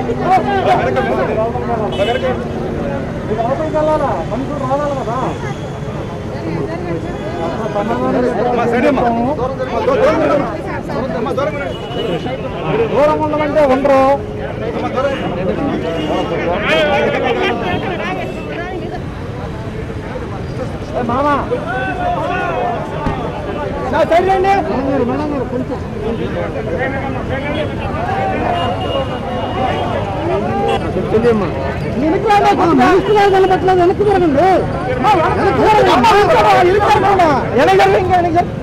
దూరం ఉండమంటే ఉండరు ఏ మామ నా సైడ్ రండి కొంచెం వెనక్కి రాండి, కొంచెం వెనక్కి రాండి, నిలబెట్టలేదు, వెనక్కి తిరగండి. వెనక్కి తిరగండి, ఇరుక్కోండి. వెనక్కి జరగండి, ఇంకా వెనక్కి జరగండి.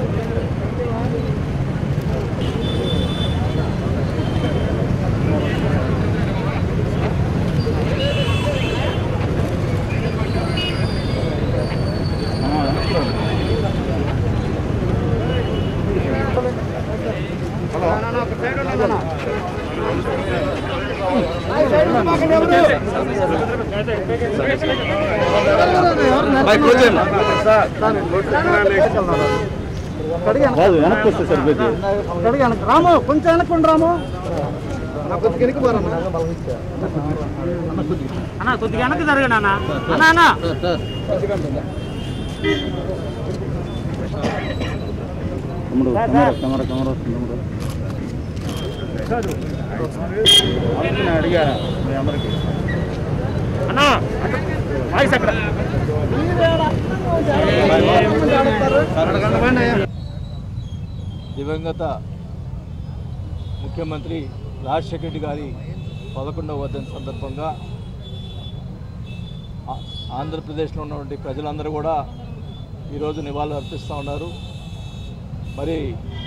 కాదు వెనక్కి వస్తే సరిపోతుంది అక్కడికి వెనక్కి రాము కొంచెం వెనక్కి రాము అన్న కొద్దిగా వెనక్కి జరగండి అన్న అన్న అన్న తమ్ముడు కెమెరా కెమెరా కెమెరా వస్తుంది తమ్ముడు నేను అడిగాను మీ అందరికి అన్న వాయిస్ అక్కడ దివంగత ముఖ్యమంత్రి రాజశేఖర రెడ్డి గారి పదకొండవ వర్ధన సందర్భంగా ఆ- ఆంధ్రప్రదేశ్లో ఉన్నటువంటి ప్రజలందరూ కూడా ఈరోజు నివాళులు అర్పిస్తూ ఉన్నారు మరి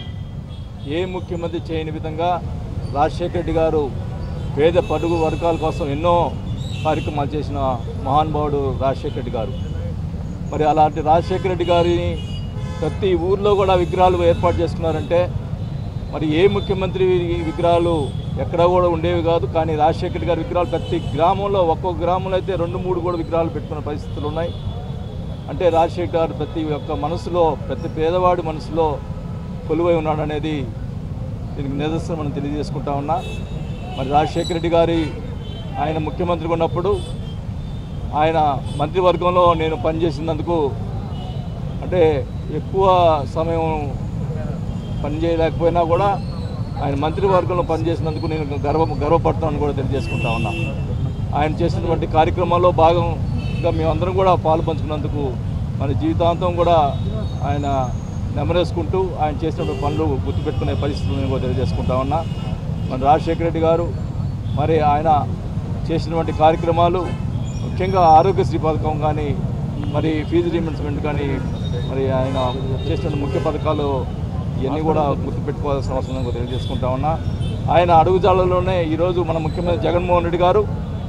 ఏ ముఖ్యమంత్రి చేయని విధంగా రాజశేఖర రెడ్డి గారు పేద పడుగు వర్గాల కోసం ఎన్నో కార్యక్రమాలు చేసిన మహానుభావుడు రాజశేఖర రెడ్డి గారు మరి అలాంటి రాజశేఖర రెడ్డి గారిని ప్రతి ఊర్లో కూడా విగ్రహాలు ఏర్పాటు చేసుకున్నారంటే మరి ఏ ముఖ్యమంత్రి వి- విగ్రహాలు ఎక్కడ కూడా ఉండేవి కాదు కానీ రాజశేఖర రెడ్డి గారి విగ్రహాలు ప్రతి గ్రామంలో ఒక్కొక్క గ్రామంలో అయితే రెండు మూడు కూడా విగ్రహాలు పెట్టుకున్న పరిస్థితులు ఉన్నాయి అంటే రాజశేఖర్ గారు ప్రతి ఒక్క మనసులో ప్రతి పేదవాడి మనసులో కొలువై ఉన్నాడు అనేది దీనికి నిదర్శనం మనం తెలియజేసుకుంటా ఉన్నా మరి రాజశేఖర రెడ్డి గారి ఆయన ముఖ్యమంత్రిగా ఉన్నప్పుడు ఆయన మంత్రివర్గంలో నేను పనిచేసినందుకు అంటే ఎక్కువ సమయం పనిచేయలేకపోయినా కూడా ఆయన మంత్రివర్గంలో పనిచేసినందుకు నేను గర్వ గర్వపడుతున్నాను కూడా తెలియజేసుకుంటా ఉన్నా ఆయన చేసినటువంటి కార్యక్రమాల్లో భాగంగా మేమందరం కూడా పాలు పంచుకున్నందుకు మన జీవితాంతం కూడా ఆయన నెమరేసుకుంటూ ఆయన చేసినటువంటి పనులు గుర్తుపెట్టుకునే పరిస్థితులు నేను కూడా తెలియజేసుకుంటా ఉన్నా మన రాజశేఖర రెడ్డి గారు మరి ఆయన చేసినటువంటి కార్యక్రమాలు ముఖ్యంగా ఆరోగ్యశ్రీ పథకం కానీ మరి ఫీజు రీమెంట్స్మెంట్ కానీ మరి ఆయన చేసిన ముఖ్య పథకాలు ఇవన్నీ కూడా గుర్తుపెట్టుకోవాల్సిన అవసరం ఉందని కూడా తెలియజేసుకుంటా ఉన్నా ఆయన అడుగుజాడలోనే ఈరోజు మన ముఖ్యమంత్రి జగన్మోహన్ రెడ్డి గారు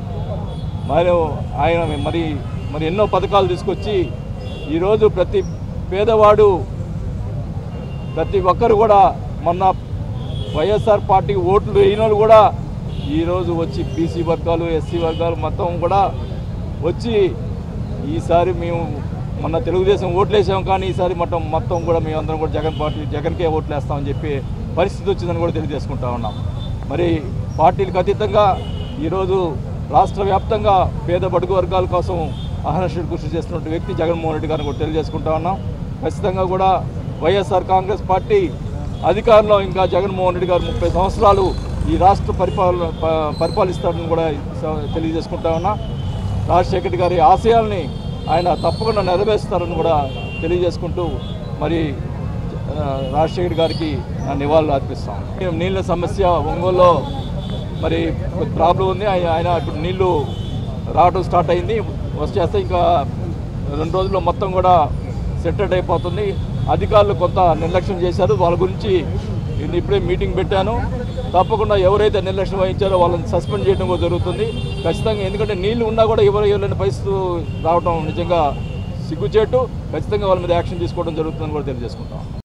మరి ఆయన మరి మరి ఎన్నో పథకాలు తీసుకొచ్చి ఈరోజు ప్రతి పేదవాడు ప్రతి ఒక్కరు కూడా మొన్న వైఎస్ఆర్ పార్టీకి ఓట్లు వేయని వాళ్ళు కూడా ఈరోజు వచ్చి బీసీ వర్గాలు ఎస్సీ వర్గాలు మొత్తం కూడా వచ్చి ఈసారి మేము మొన్న తెలుగుదేశం ఓట్లు వేసాం కానీ ఈసారి మొత్తం మొత్తం కూడా మేమందరం కూడా జగన్ పార్టీ జగన్కే ఓట్లు వేస్తామని చెప్పి పరిస్థితి వచ్చిందని కూడా తెలియజేసుకుంటా ఉన్నాం మరి పార్టీలకు అతీతంగా ఈరోజు రాష్ట్ర వ్యాప్తంగా పేద బడుగు వర్గాల కోసం అహర్షుడు కృషి చేస్తున్న వ్యక్తి జగన్మోహన్ రెడ్డి గారిని కూడా తెలియజేసుకుంటా ఉన్నాం ఖచ్చితంగా కూడా వైఎస్ఆర్ కాంగ్రెస్ పార్టీ అధికారంలో ఇంకా జగన్మోహన్ రెడ్డి గారు ముప్పై సంవత్సరాలు ఈ రాష్ట్ర పరిపాలన ప- పరిపాలిస్తారని కూడా స- తెలియజేసుకుంటా ఉన్నా రాజశేఖర రెడ్డి గారి ఆశయాల్ని ఆయన తప్పకుండా నెరవేరుస్తారని కూడా తెలియజేసుకుంటూ మరి ఆ, రాజశేఖర్ గారికి నా నివాళులు అర్పిస్తాం మేము నీళ్ళ సమస్య ఒంగోలులో మరి కొద్ది ప్రాబ్లం ఉంది ఆయన ఆయన ఇప్పుడు నీళ్లు రావడం స్టార్ట్ అయింది వచ్చేస్తే ఇంకా రెండు రోజుల్లో మొత్తం కూడా సెటెడ్ అయిపోతుంది అధికారులు కొంత నిర్లక్ష్యం చేశారు వాళ్ళ గురించి నేను ఇప్పుడే మీటింగ్ పెట్టాను తప్పకుండా ఎవరైతే నిర్లక్ష్యం వహించారో వాళ్ళని సస్పెండ్ చేయడం కూడా జరుగుతుంది ఖచ్చితంగా ఎందుకంటే నీళ్లు ఉన్నా కూడా ఎవరు ఇవ్వలేని పరిస్థితి రావడం నిజంగా సిగ్గుచేటు ఖచ్చితంగా వాళ్ళ మీద యాక్షన్ తీసుకోవడం జరుగుతుందని కూడా తెలియజేసుకుంటాం